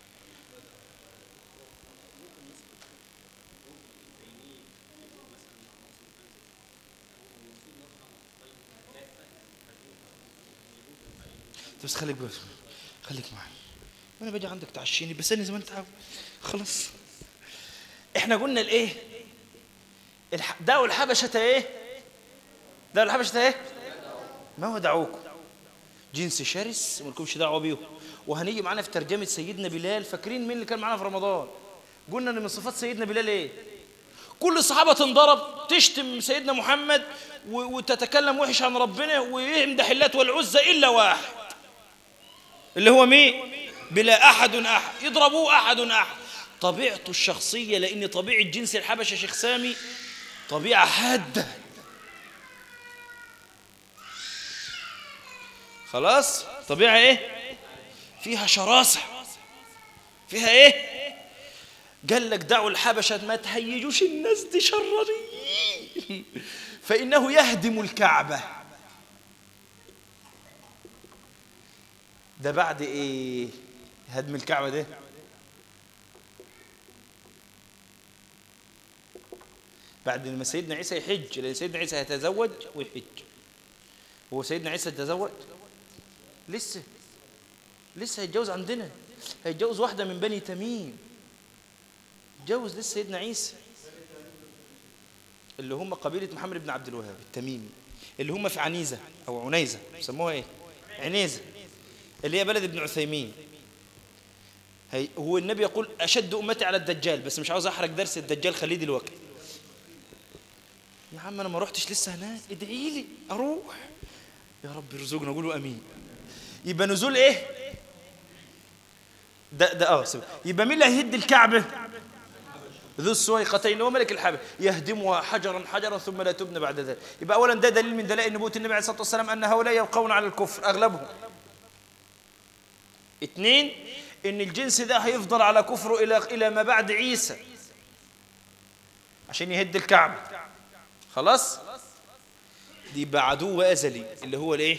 بس خليك بس خليك معي وانا باجي عندك تعشيني بس انا زي ما انت عاوز خلاص احنا قلنا الايه الح... دعوا الحبشه ايه دعوا الحبشه ايه ما هو دعوكم جنس شرس ومالكمش دعوه بيهم وهنيجي معانا في ترجمه سيدنا بلال فاكرين مين اللي كان معانا في رمضان قلنا ان من صفات سيدنا بلال ايه كل الصحابه تنضرب تشتم سيدنا محمد و... وتتكلم وحش عن ربنا ويمدح اللات والعزى الا واحد اللي هو مين بلا احد احد يضربوه احد احد طبيعته الشخصيه لان طبيعه جنس الحبشه شيخ سامي طبيعه حاده خلاص طبيعة ايه فيها شراسة فيها ايه قال لك دعوا الحبشة ما تهيجوش الناس دي شرانيين فإنه يهدم الكعبة ده بعد ايه هدم الكعبة ده بعد ما سيدنا عيسى يحج لأن سيدنا عيسى يتزوج ويحج هو سيدنا عيسى تزوج لسه لسه هيتجوز عندنا هيتجوز واحدة من بني تميم اتجوز لسه سيدنا عيسى اللي هم قبيلة محمد بن عبد الوهاب التميمي اللي هم في عنيزة أو عنيزة بيسموها إيه؟ عنيزة اللي هي بلد ابن عثيمين هي هو النبي يقول أشد أمتي على الدجال بس مش عاوز أحرق درس الدجال خليه دلوقتي يا عم أنا ما رحتش لسه هناك ادعي لي أروح يا رب ارزقنا قولوا أمين يبقى نزول ايه ده ده اه سيب. يبقى مين اللي هيهد الكعبه ذو السويقتين هو ملك الحبه يهدمها حجرا حجرا ثم لا تبنى بعد ذلك يبقى اولا ده دليل من دلائل نبوه النبي عليه الصلاه والسلام ان هؤلاء يبقون على الكفر اغلبهم اثنين ان الجنس ده هيفضل على كفره الى الى ما بعد عيسى عشان يهد الكعبه خلاص دي يبقى عدو ازلي اللي هو الايه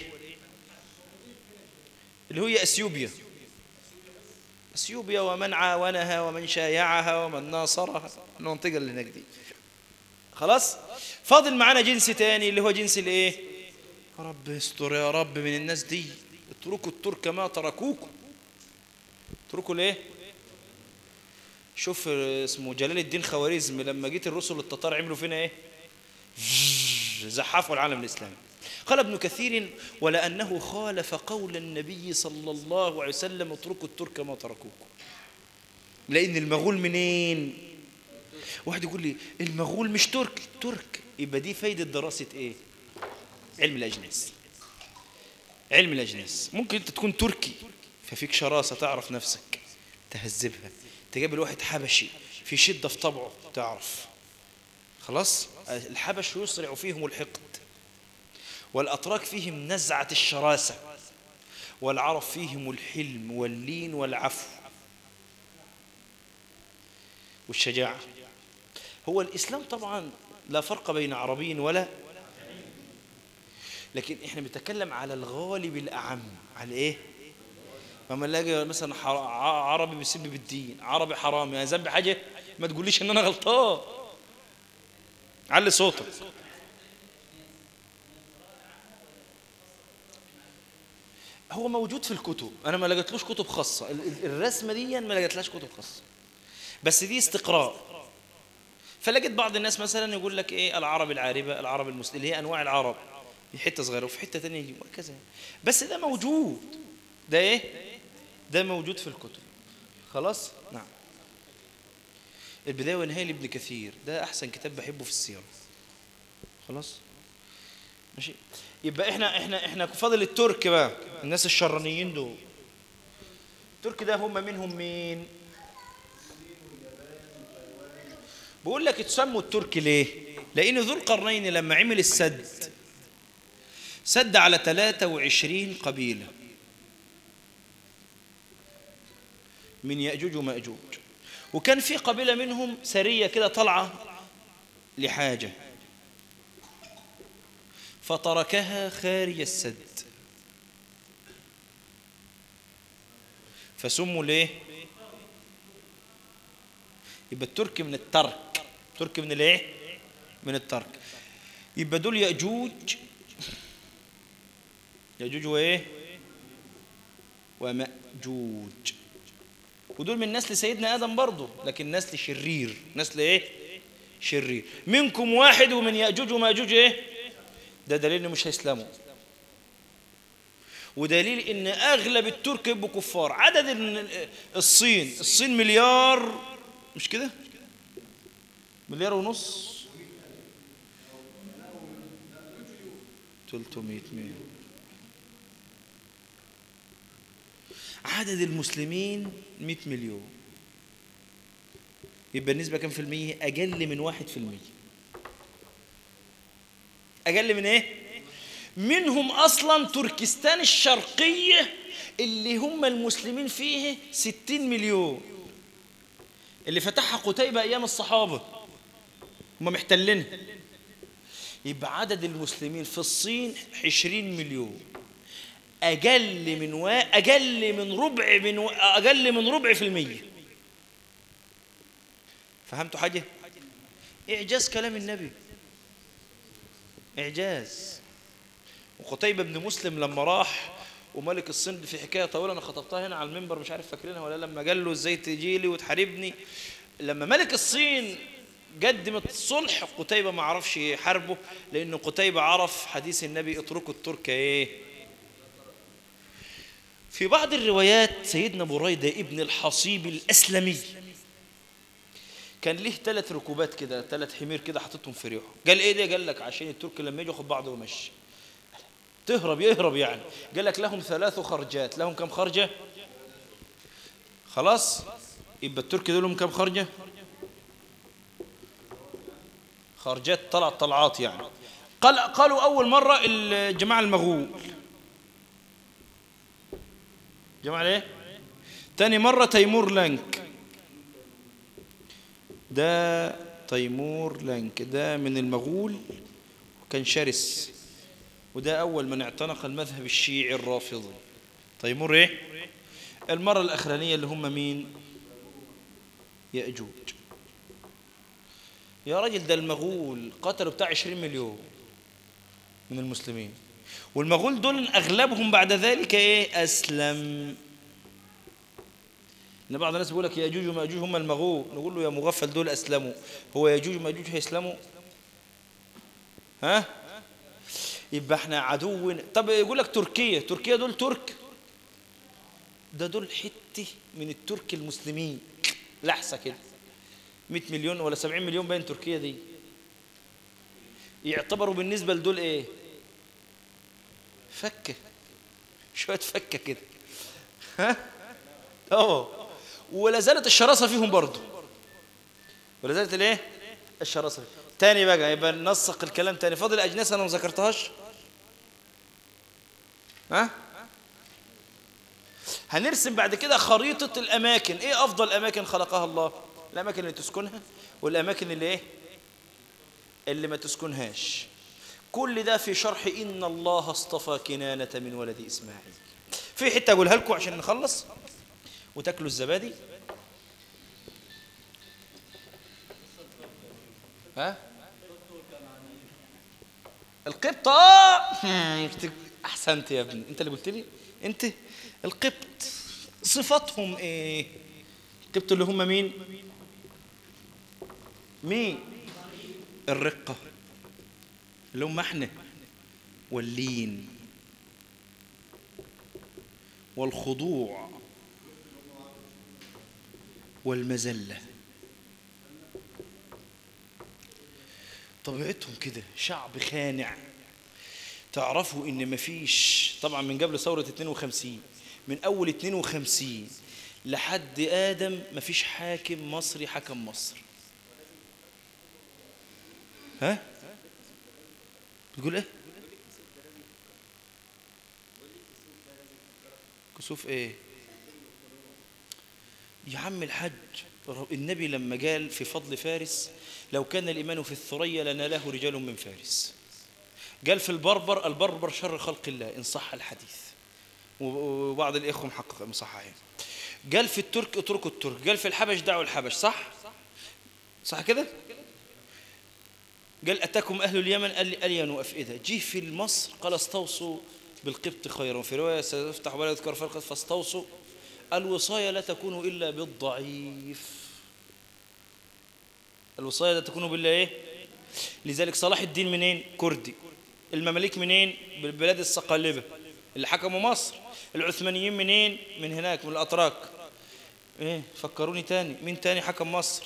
اللي هي اثيوبيا اثيوبيا ومن عاونها ومن شايعها ومن ناصرها المنطقه اللي هناك دي خلاص فاضل معانا جنس تاني اللي هو جنس الايه يا رب استر يا رب من الناس دي اتركوا الترك ما تركوكم اتركوا ليه شوف اسمه جلال الدين خوارزم لما جيت الرسل التتار عملوا فينا ايه زحفوا العالم الاسلامي قال ابن كثير ولأنه خالف قول النبي صلى الله عليه وسلم اتركوا الترك ما تركوكم لأن المغول منين واحد يقول لي المغول مش ترك ترك يبقى دي فايدة دراسة ايه علم الأجناس علم الأجناس ممكن انت تكون تركي ففيك شراسة تعرف نفسك تهذبها تقابل واحد حبشي في شدة في طبعه تعرف خلاص الحبش يسرع فيهم الحقد والأتراك فيهم نزعة الشراسة والعرب فيهم الحلم واللين والعفو والشجاعة هو الإسلام طبعا لا فرق بين عربي ولا لكن احنا بنتكلم على الغالب الأعم على ايه فما نلاقي مثلا عربي بيسب بالدين عربي حرام يعني ذنب حاجة ما تقوليش ان انا غلطان علي صوتك هو موجود في الكتب انا ما لقيتلوش كتب خاصه الرسمه دي ما لقيتلهاش كتب خاصه بس دي استقراء فلقيت بعض الناس مثلا يقول لك ايه العرب العاربه العرب المسلم اللي هي انواع العرب في حته صغيره وفي حته ثانيه وهكذا بس ده موجود ده ايه ده موجود في الكتب خلاص نعم البدايه والنهايه لابن كثير ده احسن كتاب بحبه في السيره خلاص ماشي يبقى احنا احنا احنا فاضل الترك بقى الناس الشرانيين دول الترك ده هم منهم مين بقول لك تسموا الترك ليه لان ذو القرنين لما عمل السد سد على 23 قبيله من يأجوج ومأجوج وكان في قبيلة منهم سرية كده طالعة لحاجة فتركها خارج السد فسموا ليه يبقى الترك من الترك ترك من الايه من الترك يبقى دول يأجوج يأجوج وايه ومأجوج ودول من نسل سيدنا آدم برضه لكن نسل شرير نسل ايه شرير منكم واحد ومن يأجوج ومأجوج ايه ده دليل انه مش هيسلموا ودليل ان اغلب الترك يبقوا كفار عدد ال- الصين الصين مليار مش كده مليار ونص 300 مليون عدد المسلمين 100 مليون يبقى النسبة كام في المية؟ أقل من واحد في المية أقل من إيه؟ منهم أصلا تركستان الشرقية اللي هم المسلمين فيه 60 مليون اللي فتحها قتيبة أيام الصحابة هم محتلينها يبقى عدد المسلمين في الصين 20 مليون أقل من و... أقل من ربع من و... أقل من ربع في المية فهمتوا حاجة؟ إعجاز كلام النبي إعجاز وقتيبة بن مسلم لما راح وملك الصين في حكاية طويلة أنا خطبتها هنا على المنبر مش عارف فاكرينها ولا لما قال له إزاي تجي لي وتحاربني لما ملك الصين قدم الصلح قتيبة ما عرفش يحاربه لأن قتيبة عرف حديث النبي اتركوا الترك إيه في بعض الروايات سيدنا بريدة ابن الحصيب الأسلمي كان ليه ثلاث ركوبات كده ثلاث حمير كده حاططهم في ريحه قال ايه ده قال لك عشان الترك لما يجي ياخد بعضه ويمشي تهرب يهرب يعني قال لك لهم ثلاث خرجات لهم كم خرجة خلاص يبقى الترك دول لهم كم خرجة خرجات طلعت طلعات يعني قال قالوا أول مرة الجماعة المغول جماعة ايه تاني مرة تيمور لنك ده تيمور لنك ده من المغول وكان شرس وده أول من اعتنق المذهب الشيعي الرافضي تيمور إيه؟ المرة الأخرانية اللي هم مين؟ يأجوج يا راجل ده المغول قتلوا بتاع 20 مليون من المسلمين والمغول دول أغلبهم بعد ذلك إيه؟ أسلم ان بعض الناس بيقول لك ياجوج وماجوج هم المغول نقول له يا مغفل دول اسلموا هو ياجوج وماجوج هيسلموا ها يبقى احنا عدو طب يقول لك تركيا تركيا دول ترك ده دول حته من الترك المسلمين لحسه كده 100 مليون ولا 70 مليون بين تركيا دي يعتبروا بالنسبه لدول ايه فكه شويه فكه كده ها اه ولا زالت الشراسة فيهم برضه ولا زالت الايه الشراسة فيهم. تاني بقى يبقى ننسق الكلام تاني فاضل أجناس أنا ما ذكرتهاش ها هنرسم بعد كده خريطة الأماكن إيه أفضل أماكن خلقها الله الأماكن اللي تسكنها والأماكن اللي إيه اللي ما تسكنهاش كل ده في شرح إن الله اصطفى كنانة من ولد إسماعيل في حتة أقولها لكم عشان نخلص وتاكلوا الزبادي ها القبط اه احسنت يا ابني انت اللي قلت لي انت القبط صفاتهم ايه القبط اللي هم مين مين الرقه اللي هم احنا واللين والخضوع والمزلة طبيعتهم كده شعب خانع تعرفوا ان مفيش طبعا من قبل ثورة 52 من اول 52 لحد ادم مفيش حاكم مصري حكم مصر ها بتقول ايه كسوف ايه يا عم الحج النبي لما قال في فضل فارس لو كان الإيمان في الثريا لناله رجال من فارس قال في البربر البربر شر خلق الله إن صح الحديث وبعض الإخوة محقق مصححين قال في الترك اتركوا الترك قال في الحبش دعوا الحبش صح صح كده قال أتاكم أهل اليمن قال ألينوا أفئدة جه في مصر قال استوصوا بالقبط خيرا في رواية سيفتح ولا يذكر فرقة فاستوصوا الوصاية لا تكون إلا بالضعيف الوصاية لا تكون بالله إيه لذلك صلاح الدين منين كردي المماليك منين بالبلاد الصقالبة اللي حكموا مصر العثمانيين منين من هناك من الأتراك إيه فكروني تاني مين تاني حكم مصر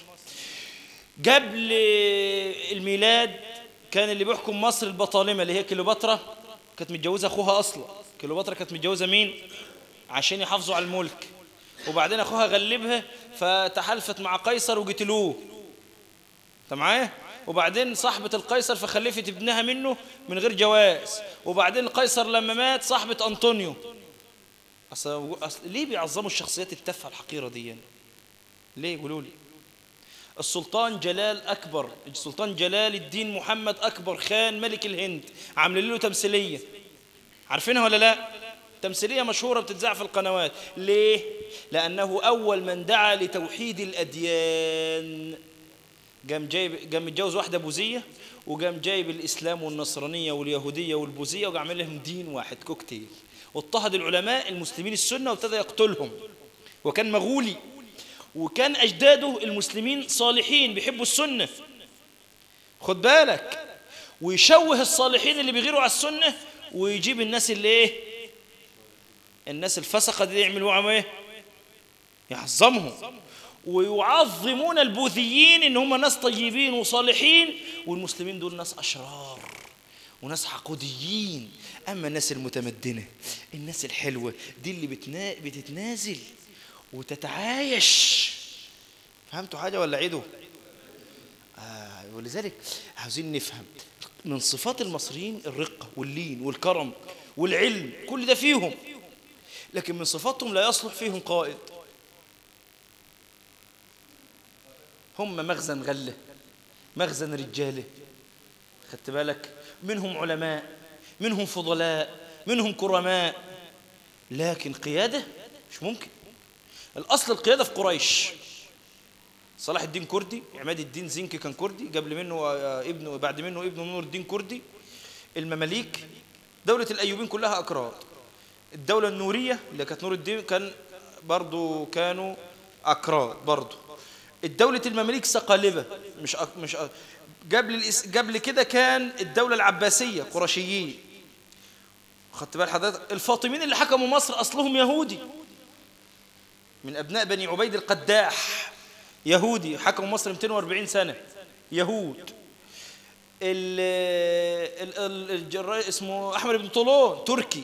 قبل الميلاد كان اللي بيحكم مصر البطالمة اللي هي كليوباترا كانت متجوزة أخوها أصلا كليوباترا كانت متجوزة مين عشان يحافظوا على الملك وبعدين أخوها غلبها فتحالفت مع قيصر وقتلوه انت معايا وبعدين صاحبة القيصر فخلفت ابنها منه من غير جواز وبعدين القيصر لما مات صاحبة أنطونيو أصل, أصل ليه بيعظموا الشخصيات التافهة الحقيرة دي يعني؟ ليه قولوا لي السلطان جلال أكبر السلطان جلال الدين محمد أكبر خان ملك الهند عاملين له تمثيلية عارفينها ولا لا تمثيلية مشهورة بتتذاع في القنوات ليه لأنه أول من دعا لتوحيد الأديان قام جايب قام متجوز واحدة بوذية وقام جايب الإسلام والنصرانية واليهودية والبوذية وقام عامل لهم دين واحد كوكتيل واضطهد العلماء المسلمين السنة وابتدى يقتلهم وكان مغولي وكان أجداده المسلمين صالحين بيحبوا السنة خد بالك ويشوه الصالحين اللي بيغيروا على السنة ويجيب الناس اللي ايه الناس الفسقة دي يعملوا معاهم ايه يعظمهم ويعظمون البوذيين ان هم ناس طيبين وصالحين والمسلمين دول ناس اشرار وناس حقوديين اما الناس المتمدنه الناس الحلوه دي اللي بتنا... بتتنازل وتتعايش فهمتوا حاجه ولا عيدوا آه ولذلك عاوزين نفهم من صفات المصريين الرقه واللين والكرم والعلم كل ده فيهم لكن من صفاتهم لا يصلح فيهم قائد هم مخزن غله مخزن رجاله خدت بالك منهم علماء منهم فضلاء منهم كرماء لكن قيادة مش ممكن الأصل القيادة في قريش صلاح الدين كردي عماد الدين زنكي كان كردي قبل منه ابنه بعد منه ابنه نور الدين كردي المماليك دولة الأيوبين كلها أكراد الدولة النورية اللي كانت نور الدين كان برضو كانوا أكراد برضو الدولة المماليك صقالبة مش أك مش أك قبل الإس... قبل كده كان الدولة العباسية قرشيين خدت بال حضرتك الفاطميين اللي حكموا مصر أصلهم يهودي من أبناء بني عبيد القداح يهودي حكموا مصر 240 سنة يهود ال ال الجراء اسمه أحمد بن طولون تركي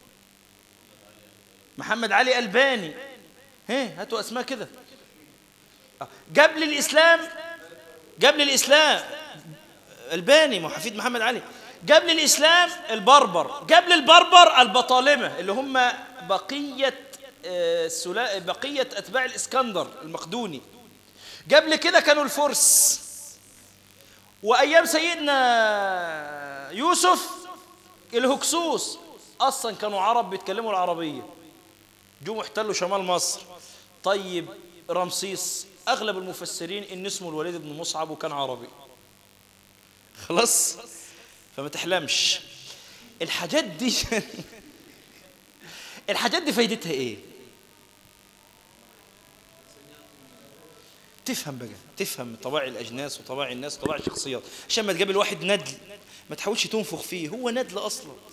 محمد علي ألباني ها هاتوا أسماء كده قبل الإسلام قبل الإسلام الباني ما حفيد محمد علي قبل الإسلام البربر قبل البربر البطالمة اللي هم بقية سلا... بقية أتباع الإسكندر المقدوني قبل كده كانوا الفرس وأيام سيدنا يوسف الهكسوس أصلا كانوا عرب بيتكلموا العربية جم احتلوا شمال مصر طيب رمسيس أغلب المفسرين إن اسمه الوليد بن مصعب وكان عربي خلاص فما تحلمش الحاجات دي الحاجات دي فايدتها ايه تفهم بقى تفهم طباع الاجناس وطباع الناس وطباع الشخصيات عشان ما تقابل واحد ندل ما تحاولش تنفخ فيه هو ندل اصلا